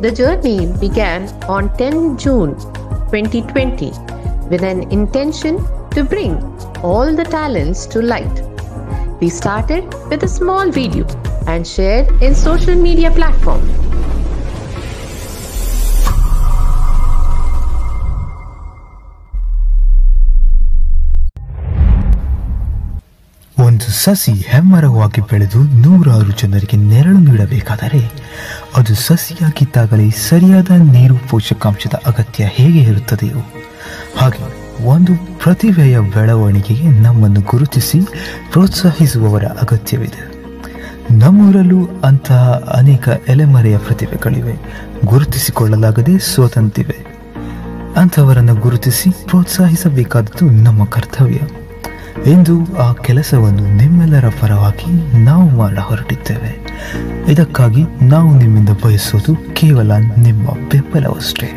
The journey began on 10 June 2020 with an intention to bring all the talents to light. We started with a small video and shared in social media platforms. ಒಂದು ಸಸಿ ಹೆಮ್ಮರವಾಗಿ ಬೆಳೆದು ನೂರಾರು ಜನರಿಗೆ ನೆರಳು ನೀಡಬೇಕಾದರೆ ಅದು ಸಸಿಯಾಗಿದ್ದಾಗಲೇ ಸರಿಯಾದ ನೀರು ಪೋಷಕಾಂಶದ ಅಗತ್ಯ ಹೇಗೆ ಇರುತ್ತದೆಯೋ ಹಾಗೆ ಒಂದು ಪ್ರತಿಭೆಯ ಬೆಳವಣಿಗೆಗೆ ನಮ್ಮನ್ನು ಗುರುತಿಸಿ ಪ್ರೋತ್ಸಾಹಿಸುವವರ ಅಗತ್ಯವಿದೆ ನಮ್ಮೂರಲ್ಲೂ ಅಂತಹ ಅನೇಕ ಎಲೆಮರೆಯ ಪ್ರತಿಭೆಗಳಿವೆ ಗುರುತಿಸಿಕೊಳ್ಳಲಾಗದೆ ಸ್ವತಂತ್ರಿವೆ ಅಂಥವರನ್ನು ಗುರುತಿಸಿ ಪ್ರೋತ್ಸಾಹಿಸಬೇಕಾದದ್ದು ನಮ್ಮ ಕರ್ತವ್ಯ ಇಂದು ಆ ಕೆಲಸವನ್ನು ನಿಮ್ಮೆಲ್ಲರ ಪರವಾಗಿ ನಾವು ಮಾಡ ಹೊರಟಿದ್ದೇವೆ ಇದಕ್ಕಾಗಿ ನಾವು ನಿಮ್ಮಿಂದ ಬಯಸೋದು ಕೇವಲ ನಿಮ್ಮ ಬೆಂಬಲವಷ್ಟೇ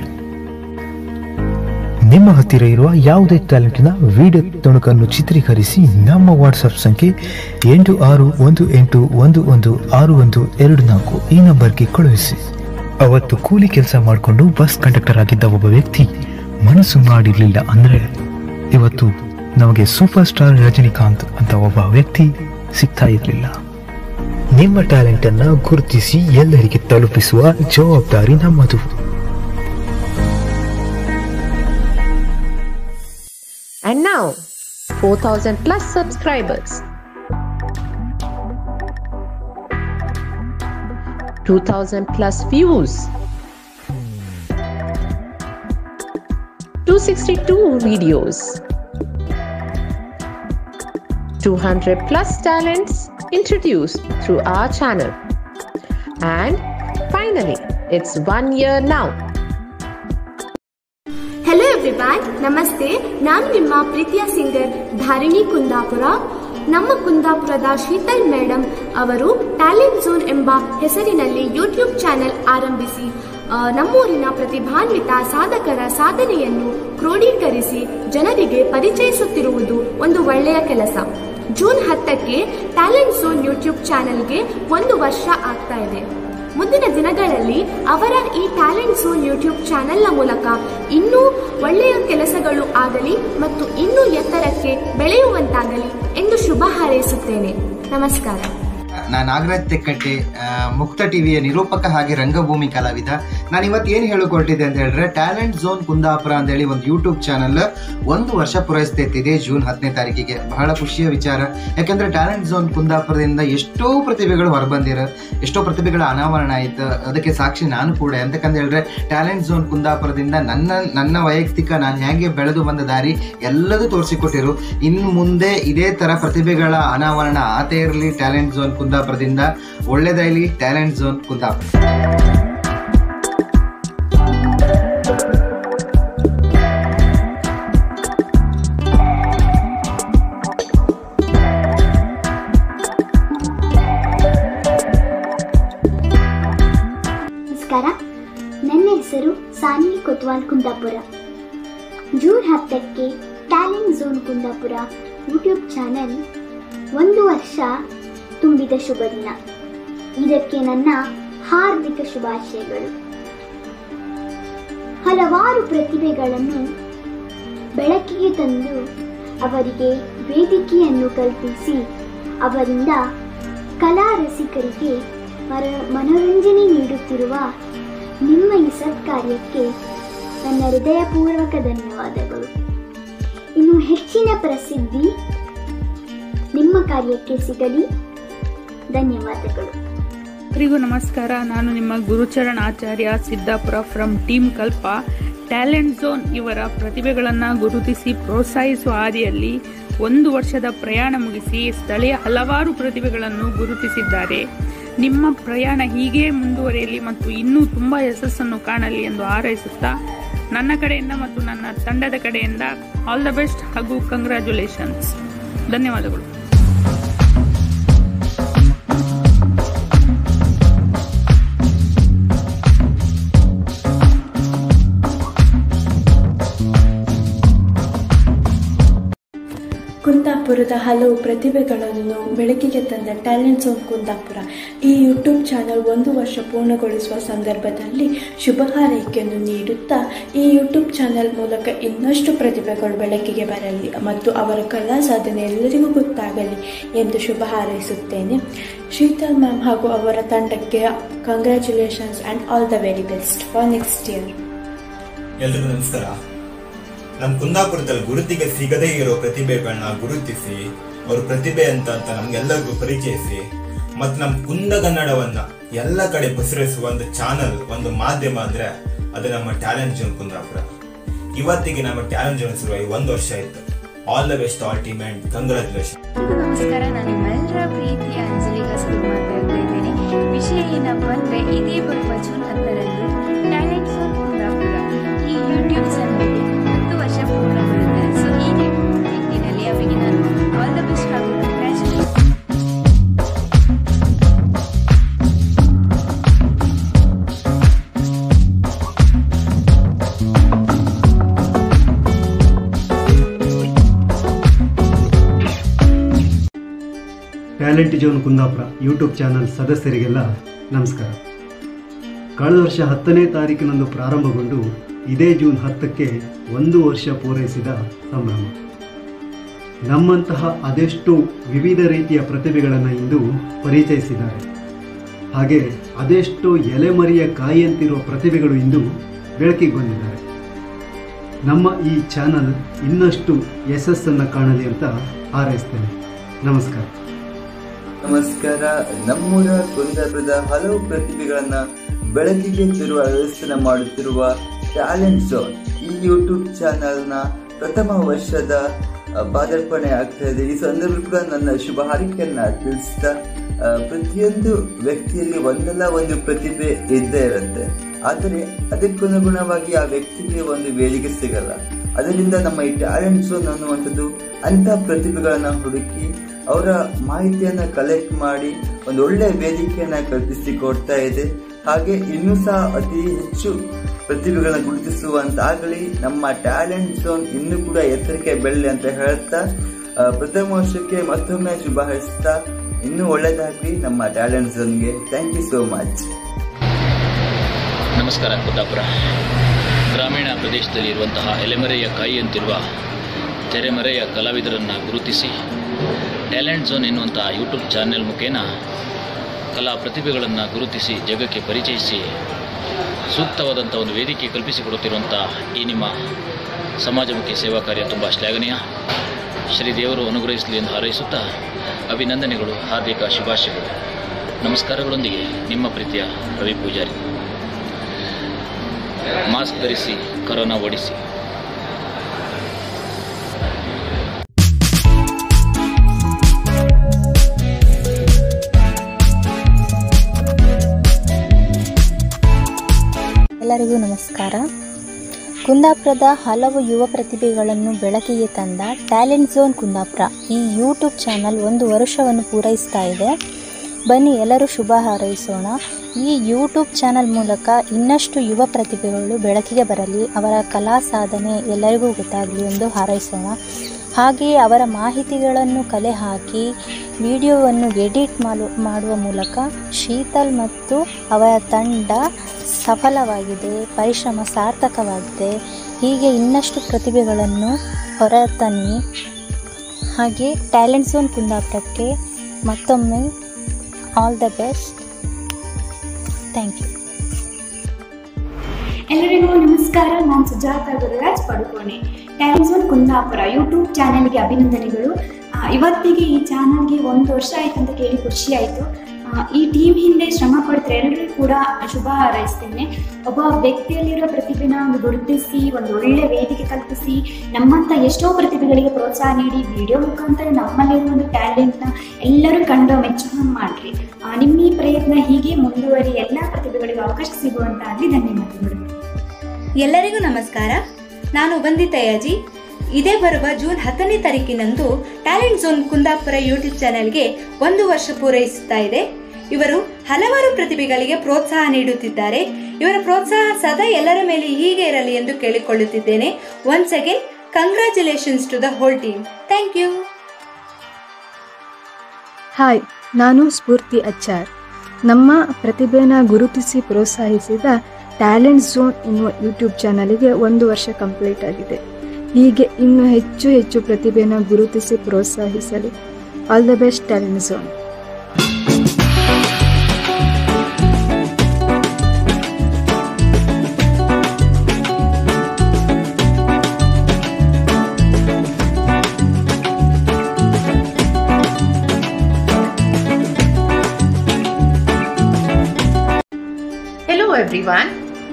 ನಿಮ್ಮ ಹತ್ತಿರ ಇರುವ ಯಾವುದೇ ಟ್ಯಾಲೆಂಟಿನ ವಿಡಿಯೋ ತುಣುಕನ್ನು ಚಿತ್ರೀಕರಿಸಿ ನಮ್ಮ ವಾಟ್ಸಪ್ ಸಂಖ್ಯೆ ಎಂಟು ಆರು ಒಂದು ಎಂಟು ಒಂದು ಒಂದು ಆರು ಒಂದು ಎರಡು ನಾಲ್ಕು ಈ ನಂಬರ್ಗೆ ಕಳುಹಿಸಿ ಅವತ್ತು ಕೂಲಿ ಕೆಲಸ ಮಾಡಿಕೊಂಡು ಬಸ್ ಕಂಡಕ್ಟರ್ ಆಗಿದ್ದ ಒಬ್ಬ ವ್ಯಕ್ತಿ ಮನಸ್ಸು ಮಾಡಿರ್ಲಿಲ್ಲ ಅಂದ್ರೆ ಇವತ್ತು ನಮಗೆ ಸೂಪರ್ ಸ್ಟಾರ್ ರಜನಿಕಾಂತ್ ಅಂತ ಒಬ್ಬ ವ್ಯಕ್ತಿ ಸಿಗ್ತಾ ಇರಲಿಲ್ಲ ನಿಮ್ಮ ಟ್ಯಾಲೆಂಟ್ ಅನ್ನ ಗುರುತಿಸಿ ಎಲ್ಲರಿಗೆ ತಲುಪಿಸುವ ಜವಾಬ್ದಾರಿ ನಮ್ಮದು And now, 4000 plus subscribers. 2000 plus views. 262 videos. 200 plus talents introduced through our channel. And finally, it's one year now. Hello everyone ನಮಸ್ತೆ ನಾನು ನಿಮ್ಮ ಪ್ರೀತಿಯ ಸಿಂಗರ್ ಧಾರಿಣಿ ಕುಂದಾಪುರ ನಮ್ಮ ಕುಂದಾಪುರದ ಶೀತಲ್ ಮೇಡಮ್ ಅವರು ಟ್ಯಾಲೆಂಟ್ ಝೋನ್ ಎಂಬ ಹೆಸರಿನಲ್ಲಿ ಯೂಟ್ಯೂಬ್ ಚಾನೆಲ್ ಆರಂಭಿಸಿ ಆ, ನಮ್ಮೂರಿನ ಪ್ರತಿಭಾನ್ವಿತ ಸಾಧಕರ ಸಾಧನೆಯನ್ನು ಕ್ರೋಢೀಕರಿಸಿ ಜನರಿಗೆ ಪರಿಚಯಿಸುತ್ತಿರುವುದು ಒಂದು ಒಳ್ಳೆಯ ಕೆಲಸ ಜೂನ್ ಹತ್ತಕ್ಕೆ ಟ್ಯಾಲೆಂಟ್ ಝೋನ್ ಯೂಟ್ಯೂಬ್ ಚಾನೆಲ್ಗೆ ಒಂದು ವರ್ಷ ಆಗ್ತಾ ಇದೆ ಮುಂದಿನ ದಿನಗಳಲ್ಲಿ ಅವರ ಈ ಟ್ಯಾಲೆಂಟ್ ಝೋನ್ ಯೂಟ್ಯೂಬ್ ಚಾನೆಲ್ನ ಮೂಲಕ ಇನ್ನೂ ಒಳ್ಳೆಯ ಕೆಲಸಗಳು ಆಗಲಿ ಮತ್ತು ಇನ್ನೂ ಎತ್ತರಕ್ಕೆ ಬೆಳೆಯುವಂತಾಗಲಿ ಎಂದು ಶುಭ ಹಾರೈಸುತ್ತೇನೆ ನಮಸ್ಕಾರ ನಾನು ನಾಗರಾಜ್ ತೆಕ್ಕಟ್ಟೆ ಆ, ಮುಕ್ತ ಟಿವಿಯ ನಿರೂಪಕ ಹಾಗೆ ರಂಗಭೂಮಿ ಕಲಾವಿದ ನಾನು ಇವತ್ತು ಏನು ಹೇಳಿಕೊಟ್ಟಿದ್ದೆ ಅಂತ ಹೇಳಿದ್ರೆ ಟ್ಯಾಲೆಂಟ್ ಝೋನ್ ಕುಂದಾಪುರ ಅಂತ ಹೇಳಿ ಒಂದು ಯೂಟ್ಯೂಬ್ ಚಾನಲ್ ಒಂದು ವರ್ಷ ಪೂರೈಸ್ತಿದೆ ಜೂನ್ ಹತ್ತನೇ ತಾರೀಕಿಗೆ ಬಹಳ ಖುಷಿಯ ವಿಚಾರ ಯಾಕಂದ್ರೆ ಟ್ಯಾಲೆಂಟ್ ಝೋನ್ ಕುಂದಾಪುರದಿಂದ ಎಷ್ಟೋ ಪ್ರತಿಭೆಗಳು ಹೊರಬಂದಿರ ಎಷ್ಟೋ ಪ್ರತಿಭೆಗಳ ಅನಾವರಣ ಆಯ್ತು ಅದಕ್ಕೆ ಸಾಕ್ಷಿ ನಾನು ಕೂಡ ಎಂತಕ್ಕಂತ ಹೇಳಿದ್ರೆ ಟ್ಯಾಲೆಂಟ್ ಝೋನ್ ಕುಂದಾಪುರದಿಂದ ನನ್ನ ನನ್ನ ವೈಯಕ್ತಿಕ ನಾನು ಹೇಗೆ ಬೆಳೆದು ಬಂದ ದಾರಿ ಎಲ್ಲದೂ ತೋರಿಸಿಕೊಟ್ಟಿರು ಇನ್ನು ಮುಂದೆ ಇದೇ ತರ ಪ್ರತಿಭೆಗಳ ಅನಾವರಣ ಆತೇ ಇರಲಿ ಟ್ಯಾಲೆಂಟ್ ಝೋನ್ ಕುಂದಾಪುರದಿಂದ ಒಳ್ಳೇದಾಗಲಿ ಟ್ಯಾಲೆಂಟ್ ಝೋನ್ ಕುಂದಾಪುರ ನಮಸ್ಕಾರ ನನ್ನ ಹೆಸರು ಸಾನ್ವಿ ಕೊತ್ವಾಲ್ ಕುಂದಾಪುರ ಜೂನ್ ಹತ್ತಕ್ಕೆ talent zone Kundapura YouTube channel ಒಂದು ವರ್ಷ ತುಂಬಿದ ಶುಭ ದಿನ ಇದಕ್ಕೆ ನನ್ನ ಹಾರ್ದಿಕ ಶುಭಾಶಯಗಳು ಹಲವಾರು ಪ್ರತಿಭೆಗಳನ್ನು ಬೆಳಕಿಗೆ ತಂದು ಅವರಿಗೆ ವೇದಿಕೆಯನ್ನು ಕಲ್ಪಿಸಿ ಅವರಿಂದ ಕಲಾ ರಸಿಕರಿಗೆ ಮರ ಮನೋರಂಜನೆ ನೀಡುತ್ತಿರುವ ನಿಮ್ಮ ಈ ಸತ್ಕಾರ್ಯಕ್ಕೆ ನನ್ನ ಹೃದಯಪೂರ್ವಕ ಧನ್ಯವಾದಗಳು ಇನ್ನು ಹೆಚ್ಚಿನ ಪ್ರಸಿದ್ಧಿ ನಿಮ್ಮ ಕಾರ್ಯಕ್ಕೆ ಸಿಗಲಿ ಧನ್ಯವಾದಗಳು ಎಲ್ರಿಗೂ ನಮಸ್ಕಾರ ನಾನು ನಿಮ್ಮ Gurucharan Acharya Siddapura from team Kalpa talent zone ಇವರ ಪ್ರತಿಭೆಗಳನ್ನು ಗುರುತಿಸಿ ಪ್ರೋತ್ಸಾಹಿಸುವ ಹಾದಿಯಲ್ಲಿ ಒಂದು ವರ್ಷದ ಪ್ರಯಾಣ ಮುಗಿಸಿ ಸ್ಥಳೀಯ ಹಲವಾರು ಪ್ರತಿಭೆಗಳನ್ನು ಗುರುತಿಸಿದ್ದಾರೆ ನಿಮ್ಮ ಪ್ರಯಾಣ ಹೀಗೆ ಮುಂದುವರಿಯಲಿ ಮತ್ತು ಇನ್ನೂ ತುಂಬ ಯಶಸ್ಸನ್ನು ಕಾಣಲಿ ಎಂದು ಹಾರೈಸುತ್ತಾ ನನ್ನ ಕಡೆಯಿಂದ ಮತ್ತು ನನ್ನ ತಂಡದ ಕಡೆಯಿಂದ ಆಲ್ ದ ಬೆಸ್ಟ್ ಹಾಗೂ ಕಂಗ್ರ್ಯಾಚುಲೇಷನ್ಸ್ ಧನ್ಯವಾದಗಳು ಕುಂದಾಪುರ ಕುಂದಾಪುರದ ಹಲವು ಪ್ರತಿಭೆಗಳನ್ನು ಬೆಳಕಿಗೆ ತಂದ ಟ್ಯಾಲೆಂಟ್ ಝೋನ್ ಕುಂದಾಪುರ ಈ ಯೂಟ್ಯೂಬ್ ಚಾನಲ್ ಒಂದು ವರ್ಷ ಪೂರ್ಣಗೊಳಿಸುವ ಸಂದರ್ಭದಲ್ಲಿ ಶುಭ ಹಾರೈಕೆಯನ್ನು ನೀಡುತ್ತಾ ಈ ಯೂಟ್ಯೂಬ್ ಚಾನಲ್ ಮೂಲಕ ಇನ್ನಷ್ಟು ಪ್ರತಿಭೆಗಳು ಬೆಳಕಿಗೆ ಬರಲಿ ಮತ್ತು ಅವರ ಕಲಾ ಸಾಧನೆ ಎಲ್ಲರಿಗೂ ಗೊತ್ತಾಗಲಿ ಎಂದು ಶುಭ ಹಾರೈಸುತ್ತೇನೆ ಶೀತಲ್ ಮ್ಯಾಮ್ ಹಾಗೂ ಅವರ ತಂಡಕ್ಕೆ congratulations and all the very best for next year ಎಲ್ರಿಗೂ ನಮಸ್ಕಾರ ನಮ್ಮ ಕುಂದಾಪುರದಲ್ಲಿ ಗುರುತಿಗೆ ಸಿಗದೇ ಇರೋ ಪ್ರತಿಭೆಗಳನ್ನ ಗುರುತಿಸಿ ಅವ್ರ ಪ್ರತಿಭೆ ಅಂತ ಅಂತ ನಮ್ಗೆಲ್ಲರಿಗೂ ಪರಿಚಯಿಸಿ ಮತ್ತು ನಮ್ಮ ಕುಂದಗನ್ನಡವನ್ನ ಎಲ್ಲ ಕಡೆ ಪಸರಿಸುವ ಒಂದು ಚಾನಲ್ ಒಂದು ಮಾಧ್ಯಮ ಅಂದ್ರೆ ಅದು ನಮ್ಮ ಟ್ಯಾಲೆಂಟ್ ಜೋನ್ ಕುಂದಾಪುರ ಇವತ್ತಿಗೆ ನಮ್ಮ ಟ್ಯಾಲೆಂಟ್ ಜೋನ್ ಶುರುವಾಗಿ ಒಂದು ವರ್ಷ ಆಯ್ತು all the best all team and congratulation ನಮಸ್ಕಾರ ನಾನು ನಿಮ್ಮೆಲ್ಲರ ಪ್ರೀತಿಯ ಅಂಜಲಿ ಗಸ್ಕೂರ್ ಮಾತಾಡ್ತಾ ಇದ್ದೀನಿ ವಿಷಯ ಏನಪ್ಪ ಅಂದ್ರೆ ಇದೇ ಬರುವ ಜೂನ್ ಹತ್ತರಂದು ಟ್ಯಾಲೆಂಟ್ ಫಾರ್ ಕುಂದಾಪುರ ಈ ಯೂಟ್ಯೂಬ್ ಚಾನಲ್ಗೆ ಒಂದು ವರ್ಷ ಪೂರ್ಣಗೊಳ್ಳುತ್ತೆ ಸೊ ಈ ನಿಟ್ಟಿನಲ್ಲಿ ಅವರಿಗೆ ನಾನು ಆಲ್ ದ ಬೆಸ್ಟ್ ಹಾಗೂ congratulation talent zone Kundapura YouTube channel ಸದಸ್ಯರಿಗೆಲ್ಲ ನಮಸ್ಕಾರ ಕಳೆದ ವರ್ಷ ಹತ್ತನೇ ತಾರೀಕಿನಂದು ಪ್ರಾರಂಭಗೊಂಡು ಇದೇ ಜೂನ್ ಹತ್ತಕ್ಕೆ ಒಂದು ವರ್ಷ ಪೂರೈಸಿದ ಸಂಭ್ರಮ ನಮ್ಮಂತಹ ಅದೆಷ್ಟು ವಿವಿಧ ರೀತಿಯ ಪ್ರತಿಭೆಗಳನ್ನು ಇಂದು ಪರಿಚಯಿಸಿದ್ದಾರೆ ಹಾಗೆ ಅದೆಷ್ಟು ಎಲೆಮರಿಯ ಕಾಯಿಯಂತಿರುವ ಪ್ರತಿಭೆಗಳು ಇಂದು ಬೆಳಕಿಗೆ ಬಂದಿದ್ದಾರೆ ನಮ್ಮ ಈ ಚಾನಲ್ ಇನ್ನಷ್ಟು ಯಶಸ್ಸನ್ನು ಕಾಣಲಿ ಅಂತ ಹಾರೈಸ್ತೇನೆ ನಮಸ್ಕಾರ ನಮಸ್ಕಾರ ನಮ್ಮೂರ ಕುಂದಾಪುರದ ಹಲವು ಪ್ರತಿಭೆಗಳನ್ನ ಬೆಳಕಿಗೆ ತರುವ ವ್ಯವಸ್ಥೆ ಮಾಡುತ್ತಿರುವ ಟ್ಯಾಲೆಂಟ್ ಝೋನ್ ಈ ಯೂಟ್ಯೂಬ್ ಚಾನೆಲ್ನ ಪ್ರಥಮ ವರ್ಷದ ಆ, ಪಾದಾರ್ಪಣೆ ಆಗ್ತಾ ಇದೆ ಈ ಸಂದರ್ಭ ಕೂಡ ನನ್ನ ಶುಭ ಹಾರೈಕೆಯನ್ನ ತಿಳಿಸ್ತಾ ಆ, ಪ್ರತಿಯೊಂದು ವ್ಯಕ್ತಿಯಲ್ಲಿ ಒಂದಲ್ಲ ಒಂದು ಪ್ರತಿಭೆ ಇದ್ದೇ ಇರುತ್ತೆ ಆದರೆ ಅದಕ್ಕನುಗುಣವಾಗಿ ಆ ವ್ಯಕ್ತಿಗೆ ಒಂದು ವೇದಿಕೆ ಸಿಗಲ್ಲ ಅದರಿಂದ ನಮ್ಮ ಈ ಟ್ಯಾಲೆಂಟ್ ಝೋನ್ ಅನ್ನುವಂಥದ್ದು ಅಂತ ಪ್ರತಿಭೆಗಳನ್ನ ಹುಡುಕಿ ಅವರ ಮಾಹಿತಿಯನ್ನ ಕಲೆಕ್ಟ್ ಮಾಡಿ ಒಂದು ಒಳ್ಳೆ ವೇದಿಕೆಯನ್ನ ಕಲ್ಪಿಸಿ ಕೊಡ್ತಾ ಇದೆ ಹಾಗೆ ಇನ್ನೂ ಸಹ ಅತಿ ಹೆಚ್ಚು ಪ್ರತಿಭೆಗಳನ್ನ ಗುರುತಿಸುವಂತಾಗಲಿ ನಮ್ಮ ಟ್ಯಾಲೆಂಟ್ ಝೋನ್ ಇನ್ನೂ ಕೂಡ ಎತ್ತರಕ್ಕೆ ಬೆಳಲಿ ಅಂತ ಹೇಳ್ತಾ ಆ, ಪ್ರಥಮ ವರ್ಷಕ್ಕೆ ಮತ್ತೊಮ್ಮೆ ಶುಭ ಹಾರೈಸ್ತಾ ಇನ್ನೂ ಒಳ್ಳೇದಾಗ್ಲಿ ನಮ್ಮ ಟ್ಯಾಲೆಂಟ್ ಝೋನ್ಗೆ ಥ್ಯಾಂಕ್ ಯು ಸೋ ಮಚ್ ನಮಸ್ಕಾರ ಕುಂದಾಪುರ ಗ್ರಾಮೀಣ ಪ್ರದೇಶದಲ್ಲಿ ಇರುವಂತಹ ಎಲೆಮರೆಯ ಕಾಯಿಯಂತಿರುವ ತೆರೆಮರೆಯ ಕಲಾವಿದರನ್ನು ಗುರುತಿಸಿ ಟ್ಯಾಲೆಂಟ್ ಝೋನ್ ಎನ್ನುವಂತಹ ಯೂಟ್ಯೂಬ್ ಚಾನೆಲ್ ಮುಖೇನ ಕಲಾ ಪ್ರತಿಭೆಗಳನ್ನು ಗುರುತಿಸಿ ಜಗಕ್ಕೆ ಪರಿಚಯಿಸಿ ಸೂಕ್ತವಾದಂಥ ಒಂದು ವೇದಿಕೆ ಕಲ್ಪಿಸಿಕೊಡುತ್ತಿರುವಂಥ ಈ ನಿಮ್ಮ ಸಮಾಜಮುಖಿ ಸೇವಾ ಕಾರ್ಯ ತುಂಬ ಶ್ಲಾಘನೀಯ ಶ್ರೀ ದೇವರು ಅನುಗ್ರಹಿಸಲಿ ಎಂದು ಹಾರೈಸುತ್ತಾ ಅಭಿನಂದನೆಗಳು ಹಾರ್ದಿಕ ಶುಭಾಶಯಗಳು ನಮಸ್ಕಾರಗಳೊಂದಿಗೆ ನಿಮ್ಮ ಪ್ರೀತಿಯ ರವಿ ಪೂಜಾರಿ ಮಾಸ್ಕ್ ಧರಿಸಿ ಕರೋನಾ ಓಡಿಸಿ ಎಲ್ಲರಿಗೂ ನಮಸ್ಕಾರ ಕುಂದಾಪುರದ ಹಲವು ಯುವ ಪ್ರತಿಭೆಗಳನ್ನು ಬೆಳಕಿಗೆ ತಂದ ಟ್ಯಾಲೆಂಟ್ ಝೋನ್ ಕುಂದಾಪುರ ಈ ಯೂಟ್ಯೂಬ್ ಚಾನಲ್ ಒಂದು ವರ್ಷವನ್ನು ಪೂರೈಸ್ತಾ ಇದೆ ಬನ್ನಿ ಎಲ್ಲರೂ ಶುಭ ಹಾರೈಸೋಣ ಈ ಯೂಟ್ಯೂಬ್ ಚಾನಲ್ ಮೂಲಕ ಇನ್ನಷ್ಟು ಯುವ ಪ್ರತಿಭೆಗಳು ಬೆಳಕಿಗೆ ಬರಲಿ ಅವರ ಕಲಾ ಸಾಧನೆ ಎಲ್ಲರಿಗೂ ಗೊತ್ತಾಗಲಿ ಎಂದು ಹಾರೈಸೋಣ ಹಾಗೆಯೇ ಅವರ ಮಾಹಿತಿಗಳನ್ನು ಕಲೆ ಹಾಕಿ ವಿಡಿಯೋವನ್ನು ಎಡಿಟ್ ಮಾಡು ಮಾಡುವ ಮೂಲಕ ಶೀತಲ್ ಮತ್ತು ಅವರ ತಂಡ ಸಫಲವಾಗಿದೆ ಪರಿಶ್ರಮ ಸಾರ್ಥಕವಾಗಿದೆ ಹೀಗೆ ಇನ್ನಷ್ಟು ಪ್ರತಿಭೆಗಳನ್ನು ಹೊರತನ್ನಿ ಹಾಗೆ ಟ್ಯಾಲೆಂಟ್ ಝೋನ್ ಕುಂದಾಪುರಕ್ಕೆ ಮತ್ತೊಮ್ಮೆ all the best thank you ಎಲ್ಲರಿಗೂ ನಮಸ್ಕಾರ ನಾನು ಸುಜಾತ ಗುರುರಾಜ್ ಪಡುಕೋಣೆ ಟ್ಯಾಲೆಂಟ್ಸ್ ಕುಂದಾಪುರ ಯೂಟ್ಯೂಬ್ ಚಾನೆಲ್ಗೆ ಅಭಿನಂದನೆಗಳು ಆ, ಇವತ್ತಿಗೆ ಈ ಚಾನಲ್ಗೆ ಒಂದು ವರ್ಷ ಆಯ್ತು ಅಂತ ಕೇಳಿ ಖುಷಿ ಆಯಿತು ಈ ಟೀಮ್ ಹಿಂದೆ ಶ್ರಮ ಪಡ್ತಾರೆ ಎಲ್ಲರಿಗೂ ಕೂಡ ಶುಭ ಹಾರೈಸ್ತೇನೆ ಒಬ್ಬ ವ್ಯಕ್ತಿಯಲ್ಲಿರೋ ಪ್ರತಿಭೆನ ಒಂದು ಗುರುತಿಸಿ ಒಂದು ಒಳ್ಳೆ ವೇದಿಕೆ ಕಲ್ಪಿಸಿ ನಮ್ಮಂಥ ಎಷ್ಟೋ ಪ್ರತಿಭೆಗಳಿಗೆ ಪ್ರೋತ್ಸಾಹ ನೀಡಿ ವಿಡಿಯೋ ಮುಖಾಂತರ ನಮ್ಮಲ್ಲಿರೋ ಒಂದು ಟ್ಯಾಲೆಂಟ್ನ ಎಲ್ಲರೂ ಕಂಡು ಮೆಚ್ಚುಗೆ ಮಾಡಿರಿ ನಿಮ್ಮ ಈ ಪ್ರಯತ್ನ ಹೀಗೆ ಮುಂದುವರಿ ಎಲ್ಲ ಪ್ರತಿಭೆಗಳಿಗೂ ಅವಕಾಶ ಸಿಗುವಂತಾಗಲಿ ಧನ್ಯವಾದಗಳು ಎಲ್ಲರಿಗೂ ನಮಸ್ಕಾರ ನಾನು ವಂದಿತಯಾಜಿ ಇದೇ ಬರುವ ಜೂನ್ ಹತ್ತನೇ ತಾರೀಕಿನಂದು ಟ್ಯಾಲೆಂಟ್ ಝೋನ್ ಕುಂದಾಪುರ ಯೂಟ್ಯೂಬ್ ಚಾನೆಲ್ಗೆ ಒಂದು ವರ್ಷ ಪೂರೈಸುತ್ತಾ ಇದೆ ಇವರು ಹಲವಾರು ಪ್ರತಿಭೆಗಳಿಗೆ ಪ್ರೋತ್ಸಾಹ ನೀಡುತ್ತಿದ್ದಾರೆ ಇವರ ಪ್ರೋತ್ಸಾಹ ಸದಾ ಎಲ್ಲರ ಮೇಲೆ ಹೀಗೆ ಇರಲಿ ಎಂದು ಕೇಳಿಕೊಳ್ಳುತ್ತಿದ್ದೇನೆ once again congratulations to the whole team thank you hi ನಾನು ಸ್ಫೂರ್ತಿ ಅಚ್ಚಾರ್ ನಮ್ಮ ಪ್ರತಿಭೆನ ಗುರುತಿಸಿ ಪ್ರೋತ್ಸಾಹಿಸಿದ ಟ್ಯಾಲೆಂಟ್ ಝೋನ್ ಎನ್ನುವ ಯೂಟ್ಯೂಬ್ ಚಾನಲಿಗೆ ಒಂದು ವರ್ಷ ಕಂಪ್ಲೀಟ್ ಆಗಿದೆ ಹೀಗೆ ಇನ್ನು ಹೆಚ್ಚು ಹೆಚ್ಚು ಪ್ರತಿಭೆನ ಗುರುತಿಸಿ ಪ್ರೋತ್ಸಾಹಿಸಲಿ all the best talent zone Hello everyone.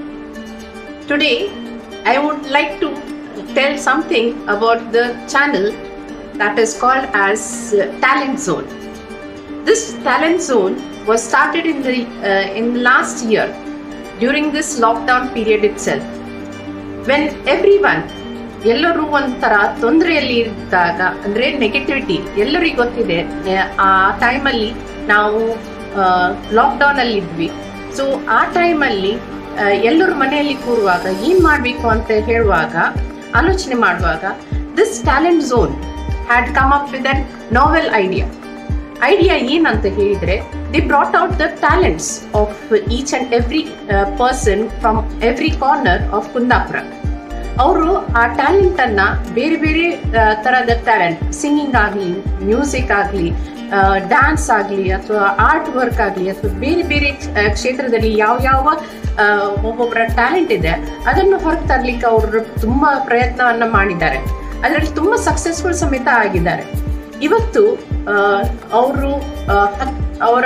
Today I would like to tell something about the channel that is called as uh, Talent Zone. This Talent Zone was started in the uh, in the last year during this lockdown period itself. When everyone ಎಲ್ಲರೂ ಒಂಥರ ತೊಂದರೆಯಲ್ಲಿ ಇದ್ದಾಗ ಅಂದ್ರೆ negativity ಎಲ್ಲರಿಗೂ ಗೊತ್ತಿದೆ ಆ ಟೈಮಲ್ಲಿ ನಾವು lockdown ಅಲ್ಲಿ ಇದ್ವಿ ಸೊ ಆ ಟೈಮಲ್ಲಿ ಎಲ್ಲರೂ ಮನೆಯಲ್ಲಿ ಕೂರುವಾಗ ಏನ್ ಮಾಡ್ಬೇಕು ಅಂತ ಹೇಳುವಾಗ ಆಲೋಚನೆ ಮಾಡುವಾಗ this talent zone had come up with an novel idea idea ಏನಂತ ಹೇಳಿದ್ರೆ the brought out the talents of each and every person from every corner of Kundapura ಅವರು ಆ ಟ್ಯಾಲೆಂಟ್ ಅನ್ನ ಬೇರೆ ಬೇರೆ ತರಹದ ಟ್ಯಾಲೆಂಟ್ ಸಿಂಗಿಂಗ್ ಆಗಲಿ ಮ್ಯೂಸಿಕ್ ಆಗಲಿ ಡ್ಯಾನ್ಸ್ ಆಗಲಿ ಅಥವಾ ಆರ್ಟ್ ವರ್ಕ್ ಆಗಲಿ ಅಥವಾ ಬೇರೆ ಬೇರೆ ಕ್ಷೇತ್ರದಲ್ಲಿ ಯಾವ ಯಾವ ಒಬ್ಬೊಬ್ಬರ ಟ್ಯಾಲೆಂಟ್ ಇದೆ ಅದನ್ನು ಹೊರಗೆ ತರ್ಲಿಕ್ಕೆ ಅವರು ತುಂಬಾ ಪ್ರಯತ್ನವನ್ನ ಮಾಡಿದ್ದಾರೆ ಅದರಲ್ಲಿ ತುಂಬಾ ಸಕ್ಸಸ್ಫುಲ್ ಸಮೇತ ಆಗಿದ್ದಾರೆ ಇವತ್ತು ಅವರು ಅವರ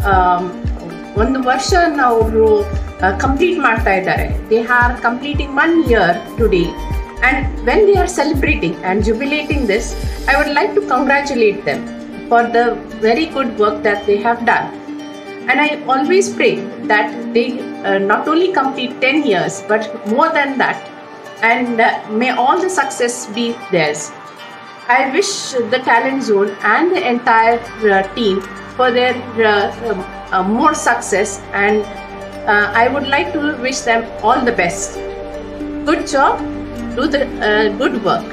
ಒಂದು ವರ್ಷನ ಅವರು ಕಂಪ್ಲೀಟ್ ಮಾಡ್ತಾ ಇದ್ದಾರೆ they are completing one year today and when they are celebrating and jubilating this I would like to congratulate them for the very good work that they have done. And I always pray that they uh, not only complete 10 years, but more than that. And uh, may all the success be theirs. I wish the Talent Zone and the entire uh, team for their more success. And I would like to wish them all the best. Good job. Do the good work.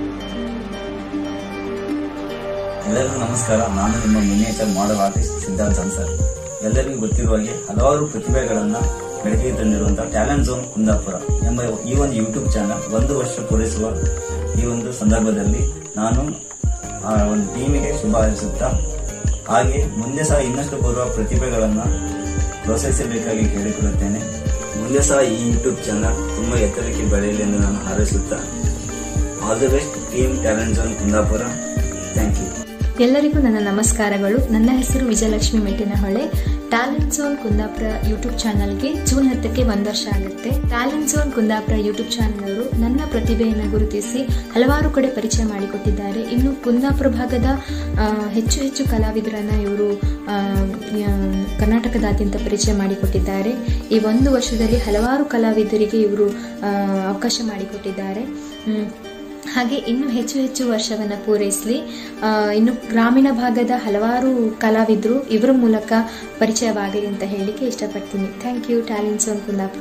ಎಲ್ಲರಿಗೂ ನಮಸ್ಕಾರ ನಾನು ನಿಮ್ಮ miniature model artist Siddhant sir ಎಲ್ಲರಿಗೂ ಗೊತ್ತಿರುವ ಹಾಗೆ ಹಲವಾರು ಪ್ರತಿಭೆಗಳನ್ನ ಬೆಳಕಿಗೆ ತಂದಿರುವಂತಹ talent zone Kundapura ಎಂಬ ಈ ಒಂದು ಯೂಟ್ಯೂಬ್ ಚಾನಲ್ ಒಂದು ವರ್ಷ ಪೂರೈಸುವ ಈ ಒಂದು ಸಂದರ್ಭದಲ್ಲಿ ನಾನು ಆ ಒಂದು ಟೀಮಿಗೆ ಶುಭ ಹಾರೈಸುತ್ತಾ ಹಾಗೆ ಮುಂದೆ ಸಹ ಇನ್ನಷ್ಟು ಬರುವ ಪ್ರತಿಭೆಗಳನ್ನ ಪ್ರೋತ್ಸಾಹಿಸಬೇಕಾಗಿ ಕೇಳಿಕೊಳ್ಳುತ್ತೇನೆ ಮುಂದೆ ಸಹ ಈ ಯೂಟ್ಯೂಬ್ ಚಾನಲ್ ತುಂಬಾ ಎತ್ತರಕ್ಕೆ ಬೆಳೆಯಲಿ ಎಂದು ನಾನು ಹಾರೈಸುತ್ತಾ all the best team talent zone Kundapura thank you ಎಲ್ಲರಿಗೂ ನನ್ನ ನಮಸ್ಕಾರಗಳು ನನ್ನ ಹೆಸರು Vijayalakshmi Mettinahole talent zone Kundapura YouTube ಚಾನಲ್ಗೆ ಜೂನ್ ಹತ್ತಕ್ಕೆ ಒಂದು ವರ್ಷ ಆಗುತ್ತೆ talent zone Kundapura YouTube channel ಅವರು ನನ್ನ ಪ್ರತಿಭೆಯನ್ನು ಗುರುತಿಸಿ ಹಲವಾರು ಕಡೆ ಪರಿಚಯ ಮಾಡಿಕೊಟ್ಟಿದ್ದಾರೆ ಇನ್ನು ಕುಂದಾಪುರ ಭಾಗದ ಹೆಚ್ಚು ಹೆಚ್ಚು ಕಲಾವಿದರನ್ನ ಇವರು ಕರ್ನಾಟಕದಾದ್ಯಂತ ಪರಿಚಯ ಮಾಡಿಕೊಟ್ಟಿದ್ದಾರೆ ಈ ಒಂದು ವರ್ಷದಲ್ಲಿ ಹಲವಾರು ಕಲಾವಿದರಿಗೆ ಇವರು ಅವಕಾಶ ಮಾಡಿಕೊಟ್ಟಿದ್ದಾರೆ ಹಾಗೆ ಇನ್ನೂ ಹೆಚ್ಚು ಹೆಚ್ಚು ವರ್ಷವನ್ನು ಪೂರೈಸಲಿ ಇನ್ನು ಗ್ರಾಮೀಣ ಭಾಗದ ಹಲವಾರು ಕಲಾವಿದರು ಇವರ ಮೂಲಕ ಪರಿಚಯವಾಗಲಿ ಅಂತ ಹೇಳಲಿಕ್ಕೆ ಇಷ್ಟಪಡ್ತೀನಿ thank you talent zone Kundapura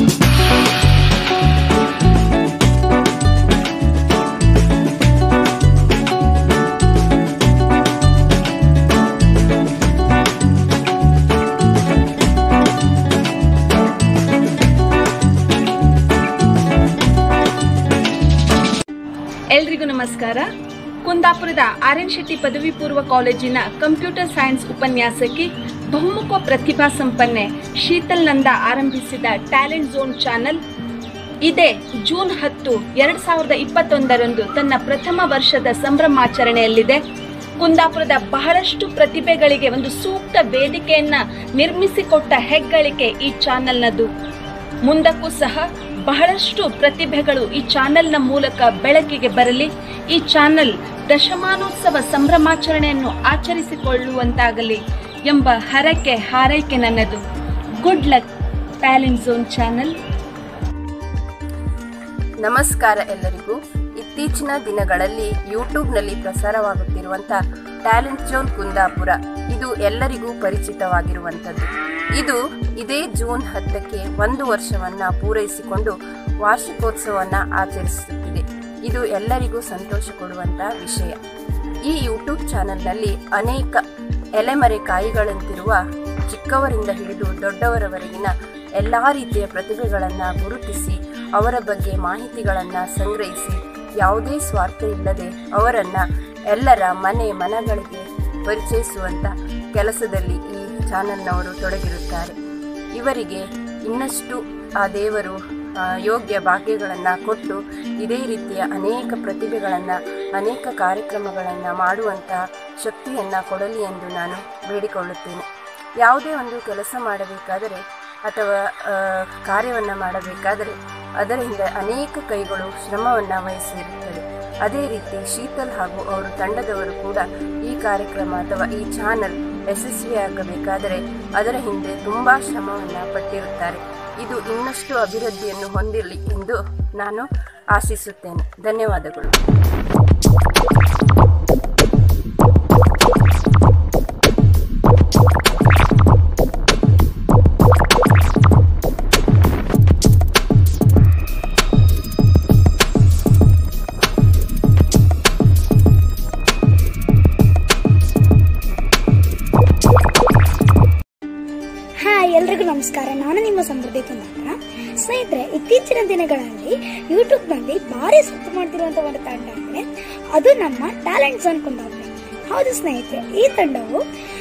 ಎಲ್ರಿಗೂ ನಮಸ್ಕಾರ ಕುಂದಾಪುರದ ಆರ್ ಎನ್ ಶೆಟ್ಟಿ ಪದವಿ ಪೂರ್ವ ಕಾಲೇಜಿನ ಕಂಪ್ಯೂಟರ್ ಸೈನ್ಸ್ ಉಪನ್ಯಾಸಕಿ ಬಹುಮುಖ ಪ್ರತಿಭಾ ಸಂಪನ್ನೆ ಶೀತಲ್ ನಂದ ಆರಂಭಿಸಿದ ಟ್ಯಾಲೆಂಟ್ ಝೋನ್ ಚಾನೆಲ್ ಇದೇ ಜೂನ್ ಹತ್ತು ಎರಡ್ ಸಾವಿರದ ಇಪ್ಪತ್ತೊಂದರಂದು ತನ್ನ ಪ್ರಥಮ ವರ್ಷದ ಸಂಭ್ರಮಾಚರಣೆಯಲ್ಲಿದೆ ಕುಂದಾಪುರದ ಬಹಳಷ್ಟು ಪ್ರತಿಭೆಗಳಿಗೆ ಒಂದು ಸೂಕ್ತ ವೇದಿಕೆಯನ್ನ ನಿರ್ಮಿಸಿಕೊಟ್ಟ ಹೆಗ್ಗಳಿಕೆ ಈ ಚಾನೆಲ್ನದು ಮುಂದಕ್ಕೂ ಸಹ ಬಹಳಷ್ಟು ಪ್ರತಿಭೆಗಳು ಈ ಚಾನೆಲ್ನ ಮೂಲಕ ಬೆಳಕಿಗೆ ಬರಲಿ ಈ ಚಾನೆಲ್ ದಶಮಾನೋತ್ಸವ ಸಂಭ್ರಮಾಚರಣೆಯನ್ನು ಆಚರಿಸಿಕೊಳ್ಳುವಂತಾಗಲಿ ಎಂಬ ಹರಕೆ ಹಾರೈಕೆ ನನ್ನದು good luck talent zone channel ನಮಸ್ಕಾರ ಎಲ್ಲರಿಗೂ ಇತ್ತೀಚಿನ ದಿನಗಳಲ್ಲಿ ಯೂಟ್ಯೂಬ್ನಲ್ಲಿ ಪ್ರಸಾರವಾಗುತ್ತಿರುವಂಥ ಟ್ಯಾಲೆಂಟ್ ಝೋನ್ ಕುಂದಾಪುರ ಇದು ಎಲ್ಲರಿಗೂ ಪರಿಚಿತವಾಗಿರುವಂಥದ್ದು ಇದು ಇದೇ ಜೂನ್ ಹತ್ತಕ್ಕೆ ಒಂದು ವರ್ಷವನ್ನ ಪೂರೈಸಿಕೊಂಡು ವಾರ್ಷಿಕೋತ್ಸವವನ್ನು ಆಚರಿಸುತ್ತಿದೆ ಇದು ಎಲ್ಲರಿಗೂ ಸಂತೋಷ ಕೊಡುವಂತಹ ವಿಷಯ ಈ ಯೂಟ್ಯೂಬ್ ಚಾನೆಲ್ನಲ್ಲಿ ಅನೇಕ ಎಲೆಮರೆ ಕಾಯಿಗಳಂತಿರುವ ಚಿಕ್ಕವರಿಂದ ಹಿಡಿದು ದೊಡ್ಡವರವರೆಗಿನ ಎಲ್ಲ ರೀತಿಯ ಪ್ರತಿಭೆಗಳನ್ನು ಗುರುತಿಸಿ ಅವರ ಬಗ್ಗೆ ಮಾಹಿತಿಗಳನ್ನು ಸಂಗ್ರಹಿಸಿ ಯಾವುದೇ ಸ್ವಾರ್ಥ ಇಲ್ಲದೆ ಅವರನ್ನು ಎಲ್ಲರ ಮನೆ ಮನಗಳಿಗೆ ಪರಿಚಯಿಸುವಂಥ ಕೆಲಸದಲ್ಲಿ ಈ ಚಾನೆಲ್ನವರು ತೊಡಗಿರುತ್ತಾರೆ ಇವರಿಗೆ ಇನ್ನಷ್ಟು ಆ ದೇವರು ಆ, ಯೋಗ್ಯ ಭಾಗ್ಯಗಳನ್ನು ಕೊಟ್ಟು ಇದೇ ರೀತಿಯ ಅನೇಕ ಪ್ರತಿಭೆಗಳನ್ನು ಅನೇಕ ಕಾರ್ಯಕ್ರಮಗಳನ್ನು ಮಾಡುವಂತಹ ಶಕ್ತಿಯನ್ನು ಕೊಡಲಿ ಎಂದು ನಾನು ಬೇಡಿಕೊಳ್ಳುತ್ತೇನೆ ಯಾವುದೇ ಒಂದು ಕೆಲಸ ಮಾಡಬೇಕಾದರೆ ಅಥವಾ ಕಾರ್ಯವನ್ನು ಮಾಡಬೇಕಾದರೆ ಅದರ ಹಿಂದೆ ಅನೇಕ ಕೈಗಳು ಶ್ರಮವನ್ನು ವಹಿಸಿರುತ್ತದೆ ಅದೇ ರೀತಿ ಶೀತಲ್ ಹಾಗೂ ಅವರ ತಂಡದವರು ಕೂಡ ಈ ಕಾರ್ಯಕ್ರಮ ಅಥವಾ ಈ ಚಾನಲ್ ಯಶಸ್ವಿಯಾಗಬೇಕಾದರೆ ಅದರ ಹಿಂದೆ ತುಂಬಾ ಶ್ರಮವನ್ನು ಪಟ್ಟಿರುತ್ತಾರೆ ಇದು ಇನ್ನಷ್ಟು ಅಭಿವೃದ್ಧಿಯನ್ನು ಹೊಂದಿರಲಿ ಎಂದು ನಾನು ಆಶಿಸುತ್ತೇನೆ ಧನ್ಯವಾದಗಳು ಹಾಯ್ ಎಲ್ರಿಗೂ ನಮಸ್ಕಾರ ನಾನು ನಿಮ್ಮ ಸಮೃದ್ಧಿ ಕುಂದಾಪುರ ಸ್ನೇಹಿತರೆ ಇತ್ತೀಚಿನ ದಿನಗಳಲ್ಲಿ ಯೂಟ್ಯೂಬ್ನಲ್ಲಿ ಭಾರಿ ಸುತ್ತು ಮಾಡ್ತಿರುವಂತ ಒಂದು ತಂಡ ಅಂದ್ರೆ ಅದು ನಮ್ಮ ಟ್ಯಾಲೆಂಟ್ ಝೋನ್ ಕುಂದಾಪುರ ಹೌದು ಸ್ನೇಹಿತರೆ ಈ ತಂಡವು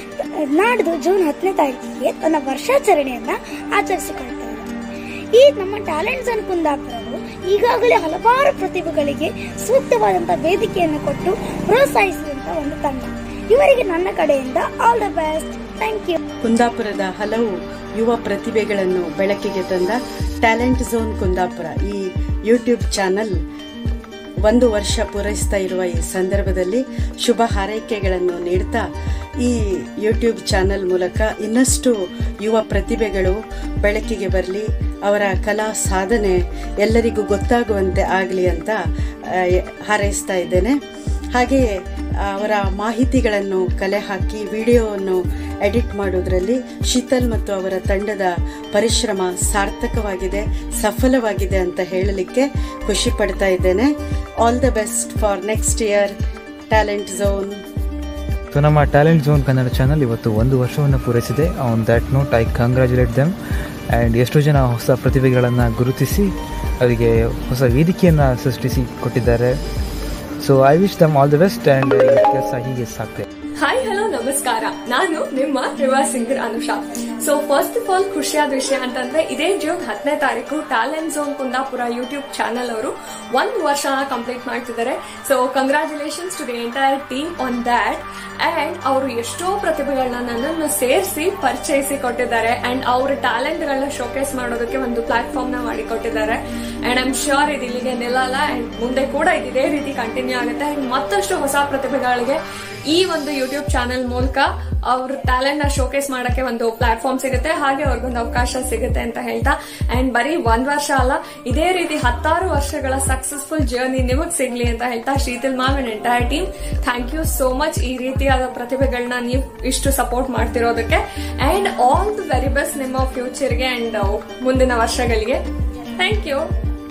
ನಾಡ್ದು ಜೂನ್ ಹತ್ತನೇ ತಾರೀಕಿಗೆ ತನ್ನ ವರ್ಷಾಚರಣೆಯನ್ನ ಆಚರಿಸಿಕೊಳ್ತಾ ಇದೆ ಈ ನಮ್ಮ ಟ್ಯಾಲೆಂಟ್ ಝೋನ್ ಕುಂದಾಪುರವು ಈಗಾಗಲೇ ಹಲವಾರು ಪ್ರತಿಭೆಗಳಿಗೆ ಸೂಕ್ತವಾದಂತಹ ವೇದಿಕೆಯನ್ನು ಕೊಟ್ಟು ಪ್ರೋತ್ಸಾಹಿಸಿದಂತ ಒಂದು ತಂಡ ಇವರಿಗೆ ನನ್ನ ಕಡೆಯಿಂದ all the best thank you ಕುಂದಾಪುರದ ಹಲವು ಯುವ ಪ್ರತಿಭೆಗಳನ್ನು ಬೆಳಕಿಗೆ ತಂದ ಟ್ಯಾಲೆಂಟ್ ಝೋನ್ ಕುಂದಾಪುರ ಈ ಯೂಟ್ಯೂಬ್ ಚಾನಲ್ ಒಂದು ವರ್ಷ ಪೂರೈಸ್ತಾ ಇರುವ ಈ ಸಂದರ್ಭದಲ್ಲಿ ಶುಭ ಹಾರೈಕೆಗಳನ್ನು ನೀಡ್ತಾ ಈ ಯೂಟ್ಯೂಬ್ ಚಾನಲ್ ಮೂಲಕ ಇನ್ನಷ್ಟು ಯುವ ಪ್ರತಿಭೆಗಳು ಬೆಳಕಿಗೆ ಬರಲಿ ಅವರ ಕಲಾ ಸಾಧನೆ ಎಲ್ಲರಿಗೂ ಗೊತ್ತಾಗುವಂತೆ ಆಗಲಿ ಅಂತ ಆ, ಹಾರೈಸ್ತಾ ಇದ್ದೇನೆ ಹಾಗೆಯೇ ಅವರ ಮಾಹಿತಿಗಳನ್ನು ಕಲೆ ಹಾಕಿ ವಿಡಿಯೋವನ್ನು ಎಡಿಟ್ ಮಾಡೋದ್ರಲ್ಲಿ ಶೀತಲ್ ಮತ್ತು ಅವರ ತಂಡದ ಪರಿಶ್ರಮ ಸಾರ್ಥಕವಾಗಿದೆ ಸಫಲವಾಗಿದೆ ಅಂತ ಹೇಳಲಿಕ್ಕೆ ಖುಷಿ ಪಡ್ತಾ ಇದ್ದೇನೆ all the best for next year talent zone so ನಮ್ಮ ಟ್ಯಾಲೆಂಟ್ ಝೋನ್ ಕನ್ನಡ ಚಾನಲ್ ಇವತ್ತು ಒಂದು ವರ್ಷವನ್ನು ಪೂರೈಸಿದೆ on that note I congratulate them and ಎಷ್ಟೋ ಜನ ಹೊಸ ಪ್ರತಿಭೆಗಳನ್ನು ಗುರುತಿಸಿ ಅವರಿಗೆ ಹೊಸ ವೇದಿಕೆಯನ್ನು ಸೃಷ್ಟಿಸಿ ಕೊಟ್ಟಿದ್ದಾರೆ so I wish them all the best and ಕೆಲಸ ಹೀಗೆ ಸಾಕ್ತೆ ಹಾಯ್ ಹಲೋ ನಮಸ್ಕಾರ ನಾನು ನಿಮ್ಮ ರಿವಾ singer Anusha so first of all ಖುಷಿಯಾದ ವಿಷಯ ಅಂತಂದ್ರೆ ಇದೇ ಜೂನ್ ಹತ್ತನೇ ತಾರೀಕು talent zone Kundapura YouTube channel ಅವರು ಒಂದು ವರ್ಷ ಕಂಪ್ಲೀಟ್ ಮಾಡ್ತಿದ್ದಾರೆ so congratulations to the entire team on that and ಅವರು ಎಷ್ಟೋ ಪ್ರತಿಭೆಗಳನ್ನ ನನ್ನನ್ನು ಸೇರಿಸಿ ಪರಿಚಯಿಸಿ ಕೊಟ್ಟಿದ್ದಾರೆ ಅಂಡ್ ಅವರ ಟ್ಯಾಲೆಂಟ್ ಗಳನ್ನ ಶೋಕೇಸ್ ಮಾಡೋದಕ್ಕೆ ಒಂದು ಪ್ಲಾಟ್ಫಾರ್ಮ್ ನ ಮಾಡಿಕೊಟ್ಟಿದ್ದಾರೆ ಅಂಡ್ ಐಮ್ ಶ್ಯೂರ್ ಇದು ಇಲ್ಲಿಗೆ ನಿಲ್ಲಲ್ಲ ಅಂಡ್ ಮುಂದೆ ಕೂಡ ಇದು ಇದೇ ರೀತಿ ಕಂಟಿನ್ಯೂ ಆಗುತ್ತೆ ಅಂಡ್ ಮತ್ತಷ್ಟು ಹೊಸ ಪ್ರತಿಭೆಗಳಿಗೆ ಈ ಒಂದು ಯೂಟ್ಯೂಬ್ ಚಾನೆಲ್ ಮೂಲಕ ಅವ್ರ ಟ್ಯಾಲೆಂಟ್ ನ ಶೋಕೇಸ್ ಮಾಡಕ್ಕೆ ಒಂದು ಪ್ಲಾಟ್ಫಾರ್ಮ್ ಸಿಗುತ್ತೆ ಹಾಗೆ ಅವ್ರಿಗೊಂದು ಅವಕಾಶ ಸಿಗುತ್ತೆ ಅಂತ ಹೇಳ್ತಾ ಅಂಡ್ ಬರೀ ಒಂದ್ ವರ್ಷ ಅಲ್ಲ ಇದೇ ರೀತಿ ಹತ್ತಾರು ವರ್ಷಗಳ ಸಕ್ಸಸ್ಫುಲ್ ಜರ್ನಿ ನಿಮಗ್ ಸಿಗ್ಲಿ ಅಂತ ಹೇಳ್ತಾ Sheetal mom and entire team thank you so much ಈ ರೀತಿಯಾದ ಪ್ರತಿಭೆಗಳನ್ನ ನೀವು ಇಷ್ಟು ಸಪೋರ್ಟ್ ಮಾಡ್ತಿರೋದಕ್ಕೆ and all the very best ನಿಮ್ಮ ಫ್ಯೂಚರ್ಗೆ ಅಂಡ್ ಮುಂದಿನ ವರ್ಷಗಳಿಗೆ ಥ್ಯಾಂಕ್ ಯು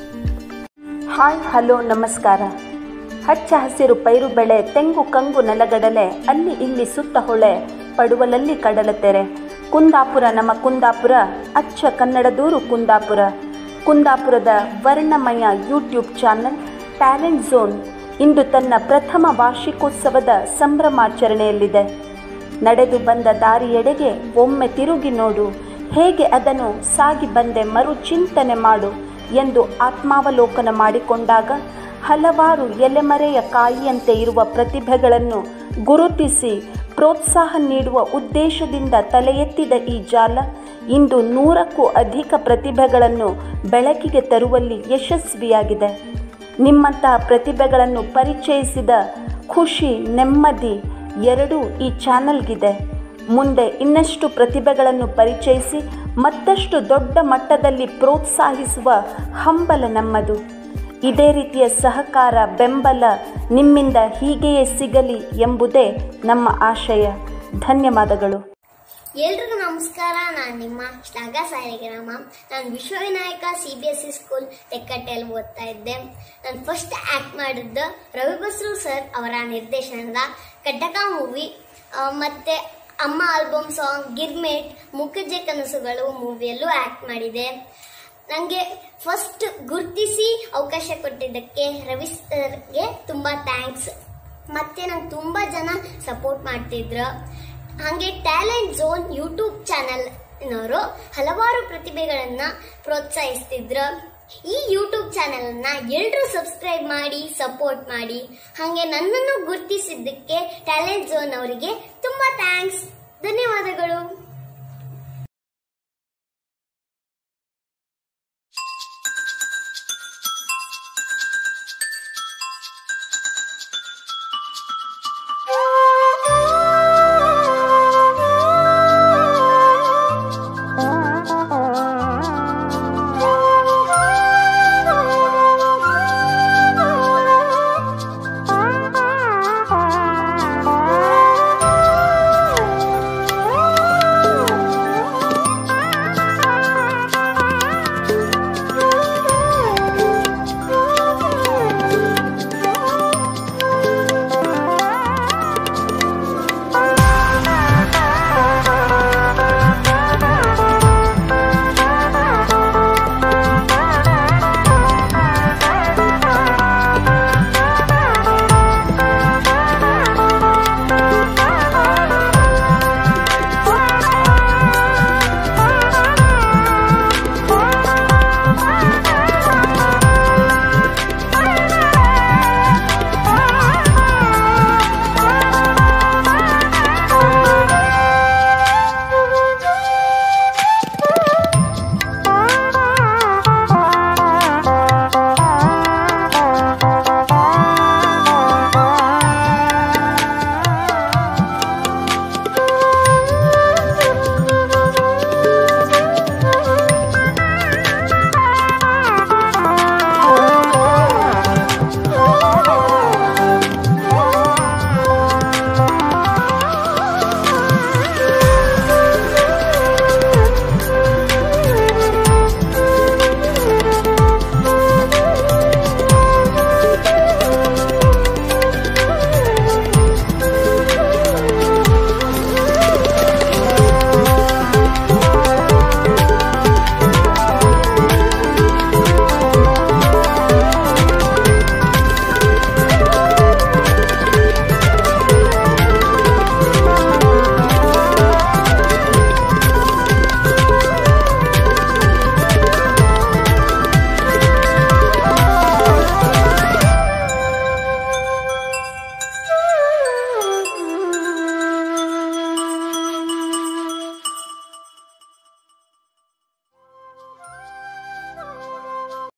ಹಾಯ್ ಹಲೋ ನಮಸ್ಕಾರ ಹಚ್ಚ ಹಸಿರು ಪೈರು ಬೆಳೆ ತೆಂಗು ಕಂಗು ನೆಲಗಡಲೆ ಅಲ್ಲಿ ಇಲ್ಲಿ ಸುತ್ತ ಹೊಳೆ ಪಡುವಲಲ್ಲಿ ಕಡಲ ತೆರೆ ಕುಂದಾಪುರ ನಮ್ಮ ಕುಂದಾಪುರ ಅಚ್ಚ ಕನ್ನಡದೂರು ಕುಂದಾಪುರ ಕುಂದಾಪುರದ ವರ್ಣಮಯ ಯೂಟ್ಯೂಬ್ ಚಾನಲ್ ಟ್ಯಾಲೆಂಟ್ ಝೋನ್ ಇಂದು ತನ್ನ ಪ್ರಥಮ ವಾರ್ಷಿಕೋತ್ಸವದ ಸಂಭ್ರಮಾಚರಣೆಯಲ್ಲಿದೆ ನಡೆದು ಬಂದ ದಾರಿಯೆಡೆಗೆ ಒಮ್ಮೆ ತಿರುಗಿ ನೋಡು ಹೇಗೆ ಅದನ್ನು ಸಾಗಿ ಬಂದೆ ಮರು ಚಿಂತನೆ ಮಾಡು ಎಂದು ಆತ್ಮಾವಲೋಕನ ಮಾಡಿಕೊಂಡಾಗ ಹಲವಾರು ಎಲೆಮರೆಯ ಕಾಯಿಯಂತೆ ಇರುವ ಪ್ರತಿಭೆಗಳನ್ನು ಗುರುತಿಸಿ ಪ್ರೋತ್ಸಾಹ ನೀಡುವ ಉದ್ದೇಶದಿಂದ ತಲೆ ಎತ್ತಿದ ಈ ಜಾಲ ಇಂದು ನೂರಕ್ಕೂ ಅಧಿಕ ಪ್ರತಿಭೆಗಳನ್ನು ಬೆಳಕಿಗೆ ತರುವಲ್ಲಿ ಯಶಸ್ವಿಯಾಗಿದೆ ನಿಮ್ಮಂತಹ ಪ್ರತಿಭೆಗಳನ್ನು ಪರಿಚಯಿಸಿದ ಖುಷಿ ನೆಮ್ಮದಿ ಎರಡೂ ಈ ಚಾನಲ್ಗಿದೆ ಮುಂದೆ ಇನ್ನಷ್ಟು ಪ್ರತಿಭೆಗಳನ್ನು ಪರಿಚಯಿಸಿ ಮತ್ತಷ್ಟು ದೊಡ್ಡ ಮಟ್ಟದಲ್ಲಿ ಪ್ರೋತ್ಸಾಹಿಸುವ ಹಂಬಲ ನಮ್ಮದು ಇದೇ ರೀತಿಯ ಸಹಕಾರ ಬೆಂಬಲ ನಿಮ್ಮಿಂದ ಹೀಗೆಯೇ ಸಿಗಲಿ ಎಂಬುದೇ ನಮ್ಮ ಆಶಯ ಧನ್ಯವಾದಗಳು ಎಲ್ರಿಗೂ ನಮಸ್ಕಾರ ನಾನು ನಿಮ್ಮ ಶ್ಲಾಘ ಸಾಯಿಗ್ರಾಮ ನಾನು Vishwavinayaka C B S C school ತೆಕ್ಕಟ್ಟೆಯಲ್ಲಿ ಓದ್ತಾ ಇದ್ದೆ ನಾನು ಫಸ್ಟ್ ಆ್ಯಕ್ಟ್ ಮಾಡಿದ್ದು ರವಿ ಬಸ್ರು ಸರ್ ಅವರ ನಿರ್ದೇಶನದ ಕಡ್ಡಕ ಮೂವಿ ಮತ್ತು ಅಮ್ಮ ಆಲ್ಬಮ್ ಸಾಂಗ್ ಗಿರ್ಮೇಟ್ ಮುಖಜೆ ಕನಸುಗಳು ಮೂವಿಯಲ್ಲೂ ಆಕ್ಟ್ ಮಾಡಿದೆ ನನಗೆ ಫಸ್ಟ್ ಗುರುತಿಸಿ ಅವಕಾಶ ಕೊಟ್ಟಿದ್ದಕ್ಕೆ ರವಿ ಸರ್ಗೆ ತುಂಬ ಥ್ಯಾಂಕ್ಸ್ ಮತ್ತೆ ನಂಗೆ ತುಂಬ ಜನ ಸಪೋರ್ಟ್ ಮಾಡ್ತಿದ್ರು ಹಾಗೆ ಟ್ಯಾಲೆಂಟ್ ಝೋನ್ ಯೂಟ್ಯೂಬ್ ಚಾನಲ್ನವರು ಹಲವಾರು ಪ್ರತಿಭೆಗಳನ್ನ ಪ್ರೋತ್ಸಾಹಿಸ್ತಿದ್ರು ಈ ಯೂಟ್ಯೂಬ್ ಚಾನೆಲ್ ಅನ್ನ ಎಲ್ಲರೂ ಸಬ್ಸ್ಕ್ರೈಬ್ ಮಾಡಿ ಸಪೋರ್ಟ್ ಮಾಡಿ ಹಾಗೆ ನನ್ನನ್ನು ಗುರುತಿಸಿದ್ದಕ್ಕೆ ಟ್ಯಾಲೆಂಟ್ ಝೋನ್ ಅವರಿಗೆ ತುಂಬಾ ಥ್ಯಾಂಕ್ಸ್ ಧನ್ಯವಾದಗಳು